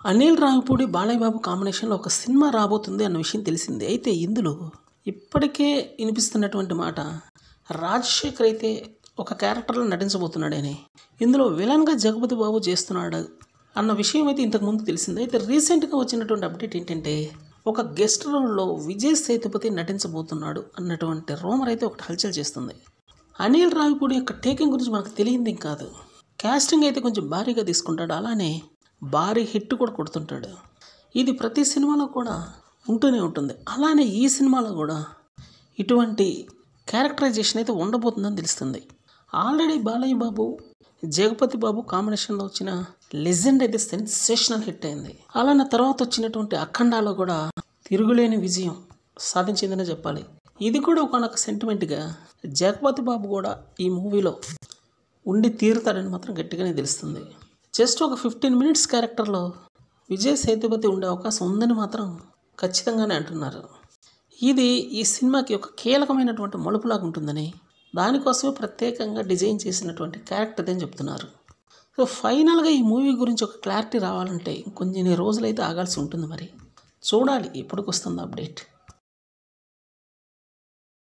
అనిల్ రావిపూడి బాలయ్య బాబు కాంబినేషన్లో ఒక సినిమా రాబోతుంది అన్న విషయం తెలిసిందే అయితే ఇందులో ఇప్పటికే వినిపిస్తున్నటువంటి మాట రాజశేఖర్ అయితే ఒక క్యారెక్టర్లో నటించబోతున్నాడని ఇందులో విలన్గా జగపతి బాబు చేస్తున్నాడు అన్న విషయం అయితే ఇంతకుముందు తెలిసింది అయితే రీసెంట్గా వచ్చినటువంటి అప్డేట్ ఏంటంటే ఒక గెస్ట్ రోల్లో విజయ్ సేతుపతి నటించబోతున్నాడు అన్నటువంటి రోమర్ అయితే ఒకటి హల్చల్ చేస్తుంది అనిల్ రావిపూడి యొక్క టేకింగ్ గురించి మనకు తెలియంది ఏం కాదు కాస్టింగ్ అయితే కొంచెం భారీగా తీసుకుంటాడు అలానే భారీ హిట్ కూడా కొడుతుంటాడు ఇది ప్రతి సినిమాలో కూడా ఉంటూనే ఉంటుంది అలానే ఈ సినిమాలో కూడా ఇటువంటి క్యారెక్టరైజేషన్ అయితే ఉండబోతుందని తెలుస్తుంది ఆల్రెడీ బాలయ్య బాబు జగపతి బాబు కాంబినేషన్లో వచ్చిన లెజెండ్ అయితే సెన్సేషనల్ హిట్ అయింది అలానే తర్వాత వచ్చినటువంటి అఖండాలో కూడా తిరుగులేని విజయం సాధించిందనే చెప్పాలి ఇది కూడా ఒక సెంటిమెంట్గా జగపతి బాబు కూడా ఈ మూవీలో ఉండి తీరుతాడని మాత్రం గట్టిగానే తెలుస్తుంది జస్ట్ ఒక ఫిఫ్టీన్ మినిట్స్ క్యారెక్టర్లో విజయ్ సేతుపతి ఉండే అవకాశం ఉందని మాత్రం ఖచ్చితంగానే అంటున్నారు ఇది ఈ సినిమాకి ఒక కీలకమైనటువంటి మలుపులాగా ఉంటుందని దానికోసమే ప్రత్యేకంగా డిజైన్ చేసినటువంటి క్యారెక్టర్ అని చెప్తున్నారు సో ఫైనల్గా ఈ మూవీ గురించి ఒక క్లారిటీ రావాలంటే ఇంకొన్ని రోజులైతే ఆగాల్సి ఉంటుంది మరి చూడాలి ఎప్పటికి వస్తుంది అప్డేట్